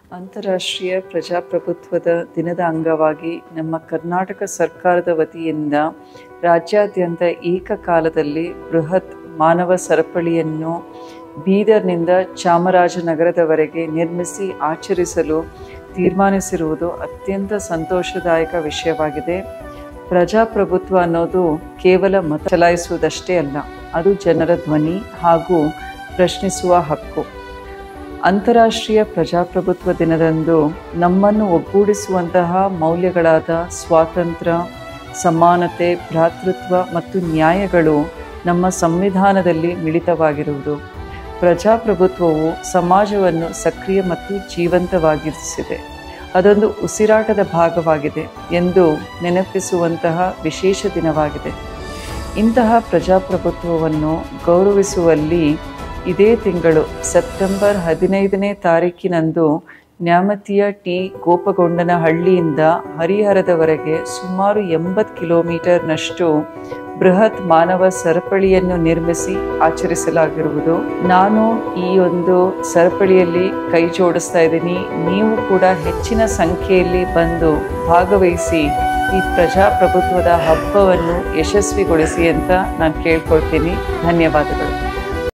ಅಂತಾರಾಷ್ಟ್ರೀಯ ಪ್ರಜಾಪ್ರಭುತ್ವದ ದಿನದ ಅಂಗವಾಗಿ ನಮ್ಮ ಕರ್ನಾಟಕ ಸರ್ಕಾರದ ವತಿಯಿಂದ ರಾಜ್ಯಾದ್ಯಂತ ಏಕಕಾಲದಲ್ಲಿ ಬೃಹತ್ ಮಾನವ ಸರಪಳಿಯನ್ನು ಬೀದರ್ನಿಂದ ಚಾಮರಾಜನಗರದವರೆಗೆ ನಿರ್ಮಿಸಿ ಆಚರಿಸಲು ತೀರ್ಮಾನಿಸಿರುವುದು ಅತ್ಯಂತ ಸಂತೋಷದಾಯಕ ವಿಷಯವಾಗಿದೆ ಪ್ರಜಾಪ್ರಭುತ್ವ ಅನ್ನೋದು ಕೇವಲ ಮತ ಚಲಾಯಿಸುವುದಷ್ಟೇ ಅಲ್ಲ ಅದು ಜನರ ಧ್ವನಿ ಹಾಗೂ ಪ್ರಶ್ನಿಸುವ ಹಕ್ಕು ಅಂತಾರಾಷ್ಟ್ರೀಯ ಪ್ರಜಾಪ್ರಭುತ್ವ ದಿನದಂದು ನಮ್ಮನ್ನು ಒಗ್ಗೂಡಿಸುವಂತಹ ಮೌಲ್ಯಗಳಾದ ಸ್ವಾತಂತ್ರ್ಯ ಸಮಾನತೆ ಭ್ರಾತೃತ್ವ ಮತ್ತು ನ್ಯಾಯಗಳು ನಮ್ಮ ಸಂವಿಧಾನದಲ್ಲಿ ಮಿಳಿತವಾಗಿರುವುದು ಪ್ರಜಾಪ್ರಭುತ್ವವು ಸಮಾಜವನ್ನು ಸಕ್ರಿಯ ಮತ್ತು ಜೀವಂತವಾಗಿರಿಸಿದೆ ಅದೊಂದು ಉಸಿರಾಟದ ಭಾಗವಾಗಿದೆ ಎಂದು ನೆನಪಿಸುವಂತಹ ವಿಶೇಷ ದಿನವಾಗಿದೆ ಇಂತಹ ಪ್ರಜಾಪ್ರಭುತ್ವವನ್ನು ಗೌರವಿಸುವಲ್ಲಿ ಇದೇ ತಿಂಗಳು ಸೆಪ್ಟೆಂಬರ್ ಹದಿನೈದನೇ ತಾರೀಕಿನಂದು ನ್ಯಾಮತಿಯ ಟಿ ಗೋಪಗೊಂಡನಹಳ್ಳಿಯಿಂದ ಹರಿಹರದವರೆಗೆ ಸುಮಾರು ಎಂಬತ್ತು ಕಿಲೋಮೀಟರ್ನಷ್ಟು ಬೃಹತ್ ಮಾನವ ಸರಪಳಿಯನ್ನು ನಿರ್ಮಿಸಿ ಆಚರಿಸಲಾಗಿರುವುದು ನಾನು ಈ ಒಂದು ಸರಪಳಿಯಲ್ಲಿ ಕೈ ಜೋಡಿಸ್ತಾ ಇದ್ದೀನಿ ನೀವು ಕೂಡ ಹೆಚ್ಚಿನ ಸಂಖ್ಯೆಯಲ್ಲಿ ಬಂದು ಭಾಗವಹಿಸಿ ಈ ಪ್ರಜಾಪ್ರಭುತ್ವದ ಹಬ್ಬವನ್ನು ಯಶಸ್ವಿಗೊಳಿಸಿ ಅಂತ ನಾನು ಕೇಳ್ಕೊಳ್ತೀನಿ ಧನ್ಯವಾದಗಳು